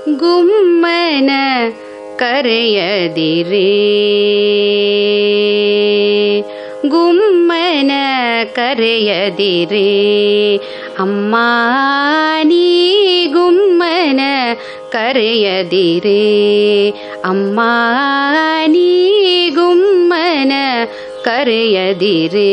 ಗುಮ್ಮನ ಕರೆಯದಿರೇ ಗುಮ್ಮನ ಕರೆಯದಿರೇ ಅಮ್ಮ ನೀ ಗುಮ್ಮನ ಕರೆಯದಿರೇ ಅಮ್ಮ ನೀ ಗುಮ್ಮನ ಕರೆಯದಿರೇ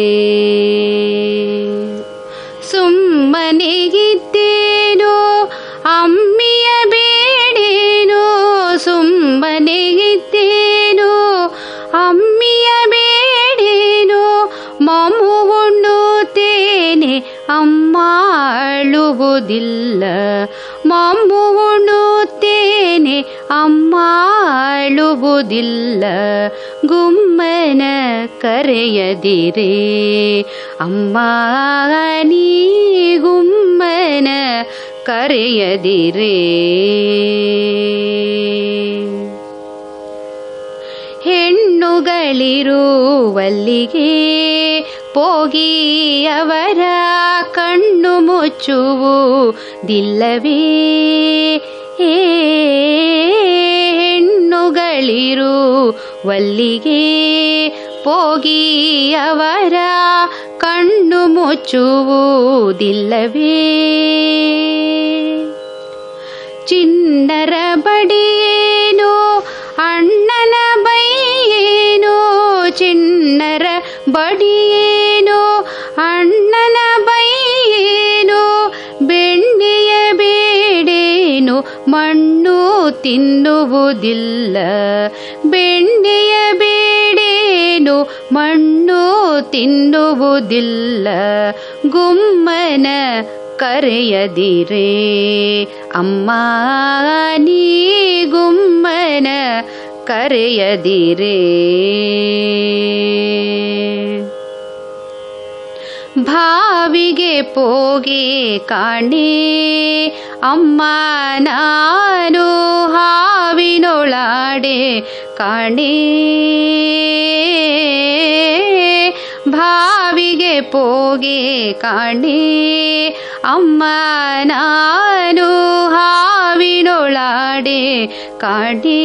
ಸುಮ್ಮನೆಗಿದ್ದೇನೋ ಅಮ್ಮಿಯ ಬೇಡೇನೋ ಸುಮ್ಮನೆಗಿದ್ದೇನೋ ಅಮ್ಮಿಯ ಬೇಡೇನೋ ಮಮ್ಮು ಉಣ್ಣುತ್ತೇನೆ ಅಮ್ಮ ಅಳುವುದಿಲ್ಲ ಮಮ್ಮು ಉಣ್ಣುತ್ತೇನೆ ಅಮ್ಮ ಅಳುವುದಿಲ್ಲ ಗುಮ್ಮನ ಕರೆಯದಿರೇ ಅಮ್ಮ ನೀ ಗುಮ್ಮನ ಕರೆಯದಿರೇ ಹೆಣ್ಣುಗಳಿರುವಲ್ಲಿಗೆ ಪೋಗಿ ಅವರ ಕಣ್ಣು ಮುಚ್ಚುವುದಿಲ್ಲವೇ ಹೆಣ್ಣುಗಳಿರುವಲ್ಲಿಗೆ ಪೋಗಿ ಅವರ ಕಣ್ಣು ಮುಚ್ಚುವುದಿಲ್ಲವೇ ಚಿನ್ನರ ಬಡಿಯೇನೋ ಅಣ್ಣನ ಬೈಯೇನೋ ಚಿನ್ನರ ಬಡಿಯೇನೋ ಅಣ್ಣನ ಬೈಯೇನೋ ಬೆಣ್ಣೆಯ ಬೇಡೇನು ಮಣ್ಣು ತಿನ್ನುವುದಿಲ್ಲ ಬೆಣ್ಣೆಯ ಬೇಡೇನು ಮಣ್ಣು ತಿನ್ನುವುದಿಲ್ಲ ಗುಮ್ಮನ ಕರೆಯದಿರೇ ಅಮ್ಮ ನೀ ಗುಮ್ಮನ ಕರೆಯದಿರೇ ಭಾವಿಗೆ ಪೋಗೆ ಕಾಣೆ ಅಮ್ಮ ನಾನು ಹಾವಿನೊಳಾಡೆ ಕಾಣೆ ಭಾವಿಗೆ ಪೋಗೆ ಕಾಣೆ ಅಮ್ಮ ನಾನು ಹಾವಿನೊಳಾಡೆ ಕಾಣೆ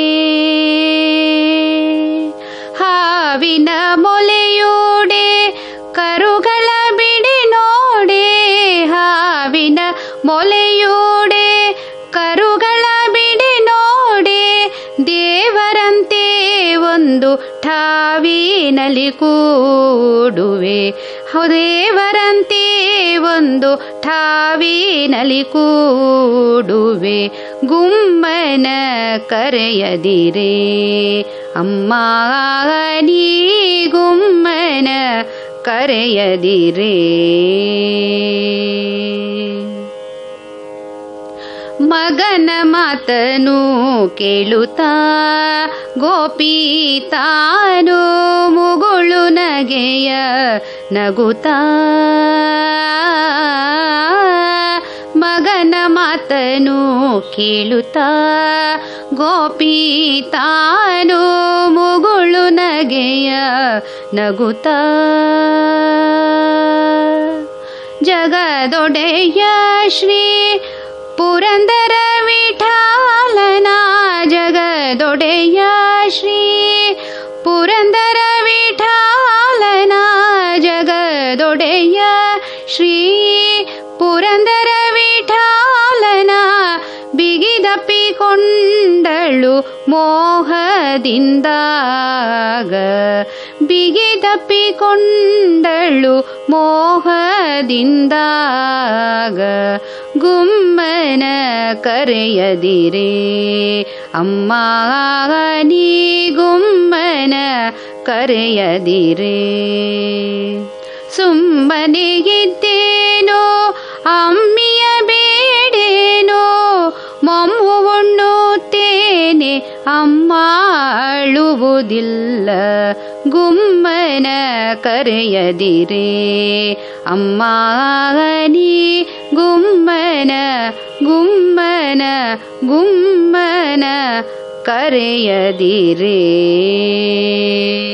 ಹಾವಿನ ಮೊಲೆಯೋಡೆ ಕರುಗಳ ಬಿಡಿ ನೋಡೆ ಹಾವಿನ ಮೊಲೆಯೋಡೆ ಕರುಗಳ ಬಿಡಿ ನೋಡೆ ದೇವರಂತೆ ಒಂದು ಠಾವಿನಲಿ ಕೂಡುವೆ ದೇವರಂತೆ ಒಂದು ಠಾವಿನಲಿ ಕೂಡುವೆ ಗುಮ್ಮನ ಕರೆಯದಿರೇ ಅಮ್ಮ ನೀ ಗುಮ್ಮನ ಕರೆಯದಿರೇ ಮಗನ ಮಾತನು ಕೇಳುತ್ತಾ ಗೋಪಿ ತಾನು ಮುಗುಳು ನಗೆಯ ನಗುತ್ತಾ ಮಗನ ಮಾತನು ಕೇಳುತ್ತಾ ಗೋಪಿ ತಾನು ಮುಗುಳು ನಗೆಯ ನಗುತ್ತಾ ಜಗದೊಡೆಯ ಶ್ರೀ ಪುರಂದರ ವಿಠಾಲನ ಜಗದೊಡೆಯ ಶ್ರೀ ಪುರಂದರ ವಿಠಾಲನ ಜಗದೊಡೆಯ ಶ್ರೀ ಪುರಂದರ ವಿಠಾಲನ ಬಿಗಿದಪ್ಪಿಕೊಂಡಳು ಮೋಹದಿಂದಾಗ ಬಿಗಿದಪ್ಪಿಕೊಂಡಳು ಮೋಹದಿಂದಾಗ ಗುಮ್ಮನ ಕರೆಯದಿರೇ ಅಮ್ಮ ನೀ ಗುಮ್ಮನ ಕರೆಯದಿರೇ ಸುಮ್ಮನೆಗಿದ್ದೇನೋ ಅಮ್ಮಿಯ ಬೇಡೇನೋ ಮೊಮ್ಮು ಉಣ್ಣುತ್ತೇನೆ ಅಮ್ಮ ಅಳುವುದಿಲ್ಲ ಗುಮ್ಮನ ಕರೆಯದಿರೇ ಅಮ್ಮ ನೀ ಗುಮ್ಮನ ಗುಮ್ಮನ ಗುಮ್ಮನ ಕರೆಯದಿರೇ